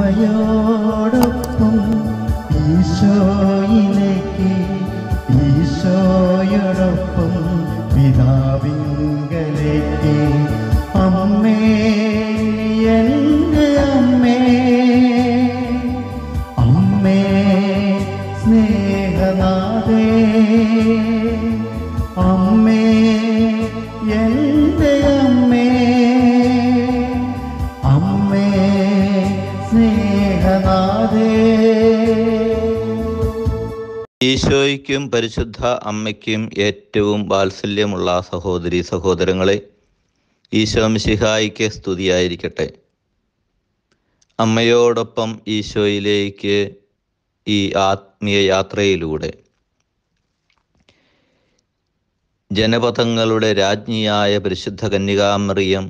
അമ്മയോടൊപ്പം ഈശോയിലേക്ക് ഈശോയോടൊപ്പം പിതാവിങ്കലേക്ക് അമ്മേ എൻ്റെ അമ്മേ അമ്മേ സ്നേഹനാഥേ അമ്മേ എൻ്റെ അമ്മേ അമ്മേ സ്നേഹനാഥേ ഈശോയ്ക്കും പരിശുദ്ധ അമ്മയ്ക്കും ഏറ്റവും വാത്സല്യമുള്ള സഹോദരി സഹോദരങ്ങളെ ഈശോ മിശിഹായിക്ക് സ്തുതിയായിരിക്കട്ടെ അമ്മയോടൊപ്പം ഈശോയിലേക്ക് ഈ ആത്മീയ യാത്രയിലൂടെ ജനപഥങ്ങളുടെ രാജ്ഞിയായ പരിശുദ്ധ കന്യകാമറിയം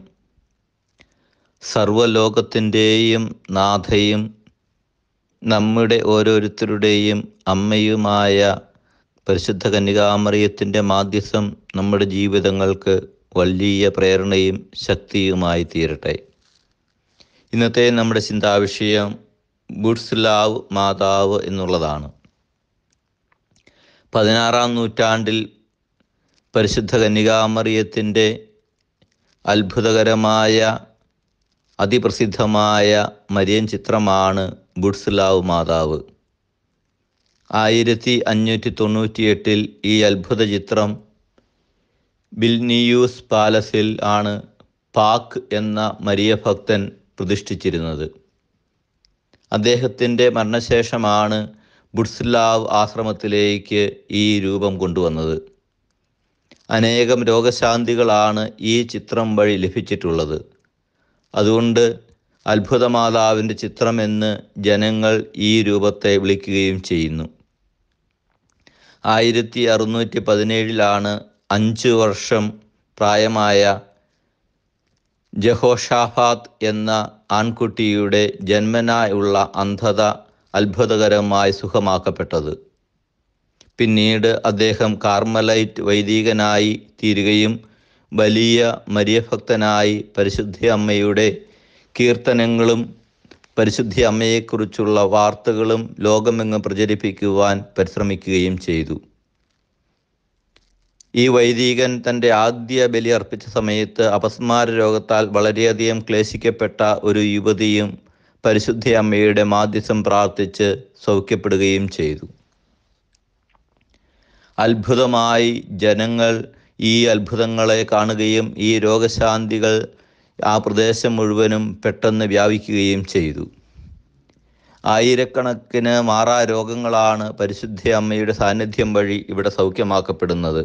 സർവലോകത്തിൻ്റെയും നാഥയും നമ്മുടെ ഓരോരുത്തരുടെയും അമ്മയുമായ പരിശുദ്ധ കന്യകാമറിയത്തിൻ്റെ മാധ്യസം നമ്മുടെ ജീവിതങ്ങൾക്ക് വലിയ പ്രേരണയും ശക്തിയുമായി തീരട്ടെ ഇന്നത്തെ നമ്മുടെ ചിന്താവിഷയം ബുഡ്സ്ലാവ് മാതാവ് എന്നുള്ളതാണ് പതിനാറാം നൂറ്റാണ്ടിൽ പരിശുദ്ധ കന്യകാമറിയത്തിൻ്റെ അത്ഭുതകരമായ അതിപ്രസിദ്ധമായ മരിയൻ ചിത്രമാണ് ബുഡ്സ്ലാവ് മാതാവ് ആയിരത്തി അഞ്ഞൂറ്റി തൊണ്ണൂറ്റിയെട്ടിൽ ഈ അത്ഭുത ചിത്രം ബിൽനിയൂസ് പാലസിൽ ആണ് പാക്ക് എന്ന മരിയ ഭക്തൻ പ്രതിഷ്ഠിച്ചിരുന്നത് അദ്ദേഹത്തിൻ്റെ മരണശേഷമാണ് ബുഡ്സ്ലാവ് ആശ്രമത്തിലേക്ക് ഈ രൂപം കൊണ്ടുവന്നത് അനേകം രോഗശാന്തികളാണ് ഈ ചിത്രം വഴി ലഭിച്ചിട്ടുള്ളത് അതുകൊണ്ട് അത്ഭുതമാതാവിൻ്റെ ചിത്രമെന്ന് ജനങ്ങൾ ഈ രൂപത്തെ വിളിക്കുകയും ചെയ്യുന്നു ആയിരത്തി അറുന്നൂറ്റി പതിനേഴിലാണ് അഞ്ച് വർഷം പ്രായമായ ജഹോഷാഫാത്ത് എന്ന ആൺകുട്ടിയുടെ ജന്മനായുള്ള അന്ധത അത്ഭുതകരമായി സുഖമാക്കപ്പെട്ടത് പിന്നീട് അദ്ദേഹം കാർമലൈറ്റ് വൈദികനായി തീരുകയും വലിയ മരിയഭക്തനായി പരിശുദ്ധ അമ്മയുടെ കീർത്തനങ്ങളും പരിശുദ്ധ അമ്മയെക്കുറിച്ചുള്ള വാർത്തകളും ലോകമെങ്ങും പ്രചരിപ്പിക്കുവാൻ പരിശ്രമിക്കുകയും ചെയ്തു ഈ വൈദികൻ തൻ്റെ ആദ്യ ബലി അർപ്പിച്ച സമയത്ത് അപസ്മാര രോഗത്താൽ വളരെയധികം ക്ലേശിക്കപ്പെട്ട ഒരു യുവതിയും പരിശുദ്ധ അമ്മയുടെ മാധ്യസം പ്രാർത്ഥിച്ച് സൗഖ്യപ്പെടുകയും ചെയ്തു അത്ഭുതമായി ജനങ്ങൾ ഈ അത്ഭുതങ്ങളെ കാണുകയും ഈ രോഗശാന്തികൾ ആ പ്രദേശം മുഴുവനും പെട്ടെന്ന് വ്യാപിക്കുകയും ചെയ്തു ആയിരക്കണക്കിന് മാറാ രോഗങ്ങളാണ് പരിശുദ്ധ അമ്മയുടെ സാന്നിധ്യം വഴി ഇവിടെ സൗഖ്യമാക്കപ്പെടുന്നത്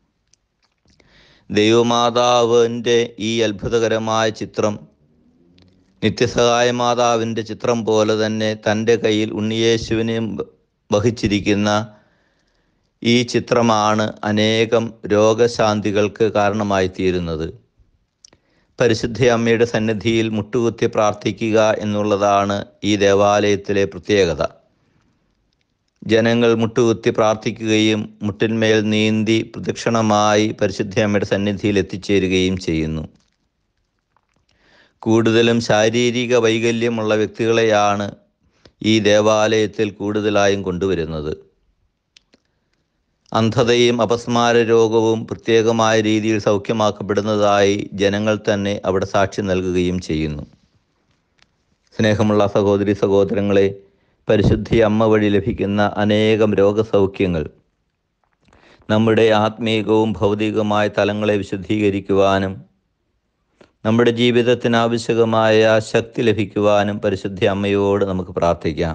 ദൈവമാതാവിൻ്റെ ഈ അത്ഭുതകരമായ ചിത്രം നിത്യസഹായ മാതാവിൻ്റെ ചിത്രം പോലെ തന്നെ തൻ്റെ കയ്യിൽ ഉണ്ണിയേശുവിനെ വഹിച്ചിരിക്കുന്ന ഈ ചിത്രമാണ് അനേകം രോഗശാന്തികൾക്ക് കാരണമായി തീരുന്നത് പരിശുദ്ധ അമ്മയുടെ സന്നിധിയിൽ മുട്ടുകുത്തി പ്രാർത്ഥിക്കുക എന്നുള്ളതാണ് ഈ ദേവാലയത്തിലെ പ്രത്യേകത ജനങ്ങൾ മുട്ടുകുത്തി പ്രാർത്ഥിക്കുകയും മുട്ടിന്മേൽ നീന്തി പ്രദക്ഷിണമായി പരിശുദ്ധ അമ്മയുടെ സന്നിധിയിൽ എത്തിച്ചേരുകയും ചെയ്യുന്നു കൂടുതലും ശാരീരിക വൈകല്യമുള്ള വ്യക്തികളെയാണ് ഈ ദേവാലയത്തിൽ കൂടുതലായും കൊണ്ടുവരുന്നത് അന്ധതയും അപസ്മാര രോഗവും പ്രത്യേകമായ രീതിയിൽ സൗഖ്യമാക്കപ്പെടുന്നതായി ജനങ്ങൾ തന്നെ അവിടെ സാക്ഷി നൽകുകയും ചെയ്യുന്നു സ്നേഹമുള്ള സഹോദരി സഹോദരങ്ങളെ പരിശുദ്ധി അമ്മ വഴി ലഭിക്കുന്ന അനേകം രോഗസൗഖ്യങ്ങൾ നമ്മുടെ ആത്മീയവും ഭൗതികമായ തലങ്ങളെ വിശുദ്ധീകരിക്കുവാനും നമ്മുടെ ജീവിതത്തിന് ആവശ്യകമായ ശക്തി ലഭിക്കുവാനും പരിശുദ്ധ അമ്മയോട് നമുക്ക് പ്രാർത്ഥിക്കാം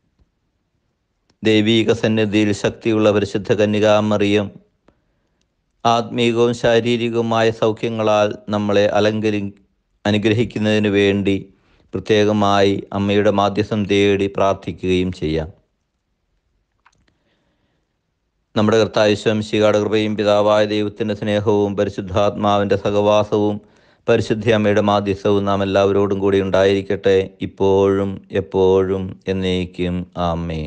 ദൈവീക സന്നിധിയിൽ ശക്തിയുള്ള പരിശുദ്ധ കന്യകാമറിയം ആത്മീകവും ശാരീരികവുമായ സൗഖ്യങ്ങളാൽ നമ്മളെ അലങ്കരി അനുഗ്രഹിക്കുന്നതിന് വേണ്ടി പ്രത്യേകമായി അമ്മയുടെ മാധ്യസം തേടി പ്രാർത്ഥിക്കുകയും ചെയ്യാം നമ്മുടെ കർത്താവിശ്വംശികാട് കൃപയും പിതാവായ ദൈവത്തിൻ്റെ സ്നേഹവും പരിശുദ്ധാത്മാവിൻ്റെ സഹവാസവും പരിശുദ്ധ അമ്മയുടെ മാധ്യസ്ഥവും നാം എല്ലാവരോടും കൂടി ഉണ്ടായിരിക്കട്ടെ ഇപ്പോഴും എപ്പോഴും എന്നേക്കും ആമേ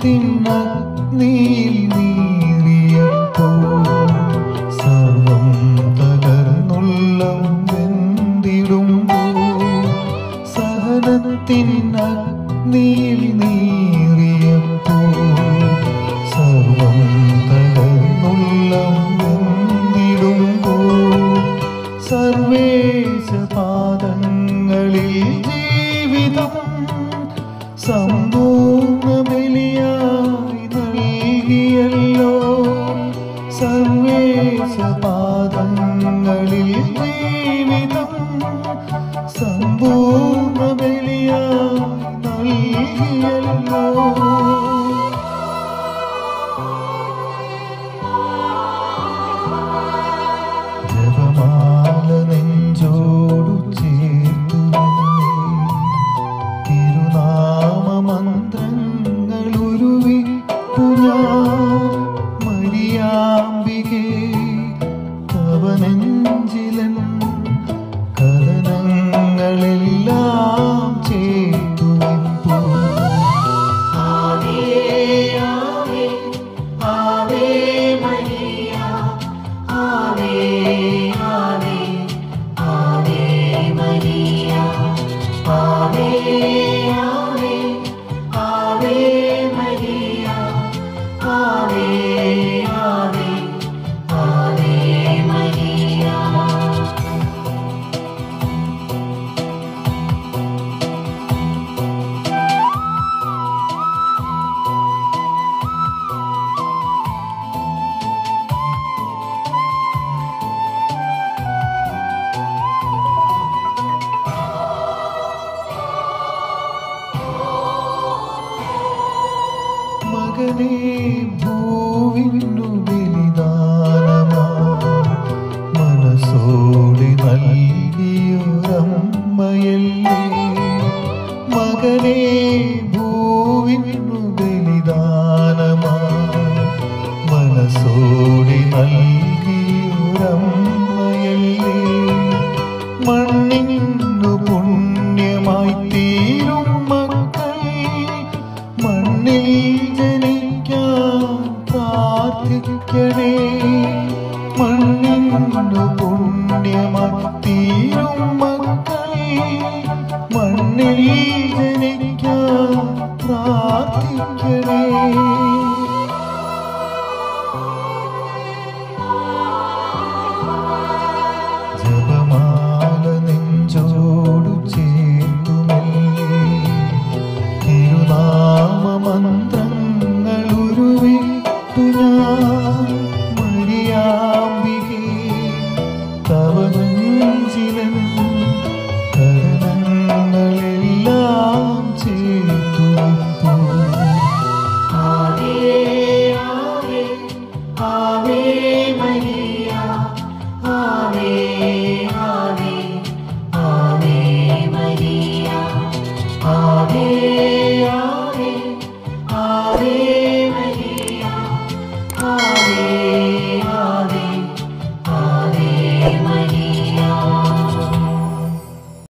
സഹനത്തിനഗ്നിയിൽ നീറിയപ്പോൾ സർവം തകർന്നുള്ളം വെന്തിടുമ്പോൾ സഹനത്തിനഗ്നിയിൽ നീറിയപ്പോൾ സർവം തകർന്നുള്ളം വെന്തിടുമ്പോൾ സർവേശ പാദങ്ങളിൽ ജീവിതം സമ്പൂർണ്ണ ബലിയായി നൽകിയല്ലോ സർവേശ പാദങ്ങളിൽ ജീവിതം സമ്പൂർണ്ണ ബലിയായി നൽകിയല്ലോ ജപമാല നെഞ്ചോടു ചേർത്തു തിരുനാമമന്ത്രങ്ങൾ ഉരുവിട്ടു ഞാൻ മരിയാമ്പികെ തവ നെഞ്ചിലൻ കഥനങ്ങളെല്ലാം ചേർത്തു വെപ്പു. ആവേ ആവേ ആവേ മരിയ ആവേ ആവേ ആവേ മരിയ ആവേ ആവേ ആവേ മരിയ ആവേ ആവേ ആവേ മരിയ മകനെ ഭൂവിന്നു ബലിദാനമാ മനസ്സോടെ നൽകിയൊരമ്മയല്ലേ മകനെ ഭൂവിന്നു ബലിദാനമാ മനസ്സോടെ നൽകിയൊരമ്മയല്ലേ മണ്ണിന്നു പുണ്യമായി തീരും മക്കൾ മണ്ണിൽ ജനിക്കാൻ പ്രാർത്ഥിക്കണേ മണ്ണിന്നു പുണ്യമായി തീരും